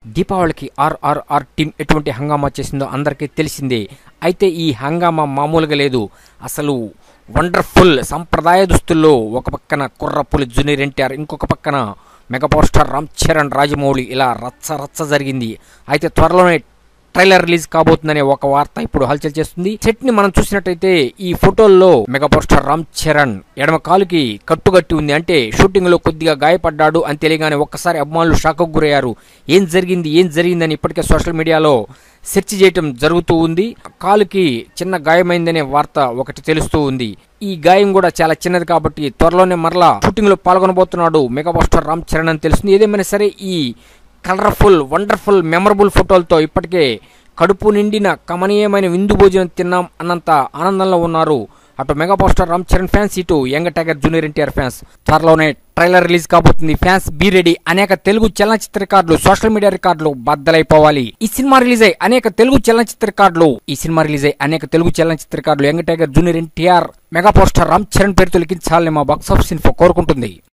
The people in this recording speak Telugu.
దీపావళికి ఆర్ఆర్ఆర్ టీం ఎటువంటి హంగామా చేసిందో అందరికీ తెలిసిందే అయితే ఈ హంగామా మామూలుగా లేదు అసలు వండర్ఫుల్ సంప్రదాయ దుస్తుల్లో ఒక పక్కన కుర్రపులి జూనియర్ ఎన్టీఆర్ ఇంకొక పక్కన mega power star Ram Charan Rajamouli ఇలా రచ్చ రచ్చ జరిగింది అయితే త్వరలోనే ట్రైలర్ రిలీజ్ కాబోతుందనే ఒక వార్త ఇప్పుడు హల్చల్ చేస్తుంది సెట్ ని మనం చూసినట్టయితే ఈ ఫోటోల్లో mega power star Ram Charan ఎడమ కాలుకి కట్టుగట్టి ఉంది అంటే షూటింగ్ లో కొద్దిగా గాయపడ్డాడు అని తెలియగానే ఒక్కసారి అభిమానులు షాక్ గురయ్యారు ఏం జరిగింది ఏం జరిగిందని ఇప్పటికే సోషల్ మీడియాలో సెర్చ్ చేయటం జరుగుతూ ఉంది కాలుకి చిన్న గాయమైందనే వార్త ఒకటి తెలుస్తూ ఉంది ఈ గాయం కూడా చాలా చిన్నది కాబట్టి త్వరలోనే మరలా షూటింగ్ లో పాల్గొనబోతున్నాడు mega power star Ram Charan అని తెలుస్తుంది ఏదేమైనా సరే ఈ కలర్ఫుల్ వండర్ఫుల్ మెమరబుల్ ఫోటోలతో ఇప్పటికే కడుపు నిండిన కమనీయమైన విందు భోజనం తిన్నాం అన్నంత ఆనందంలో ఉన్నారు అటు mega poster Ram Charan fans ఇటు young tiger junior NTR fans త్వరలోనే ట్రైలర్ రిలీజ్ కాబోతుంది ఫ్యాన్స్ బీ రెడీ అనేక తెలుగు చలనచిత్ర రికార్డులు సోషల్ మీడియా రికార్డులు బద్దలైపోవాలి ఈ సినిమా రిలీజ్ అయ్యి అనేక తెలుగు చలనచిత్ర రికార్డులు ఈ సినిమా రిలీజ్ అయ్యి అనేక తెలుగు చలనచిత్ర రికార్డులు young tiger junior NTR mega poster Ram Charan పేరుతో లిఖించాలని మా బాక్స్ ఆఫీస్ ఇన్ఫో కోరుకుంటుంది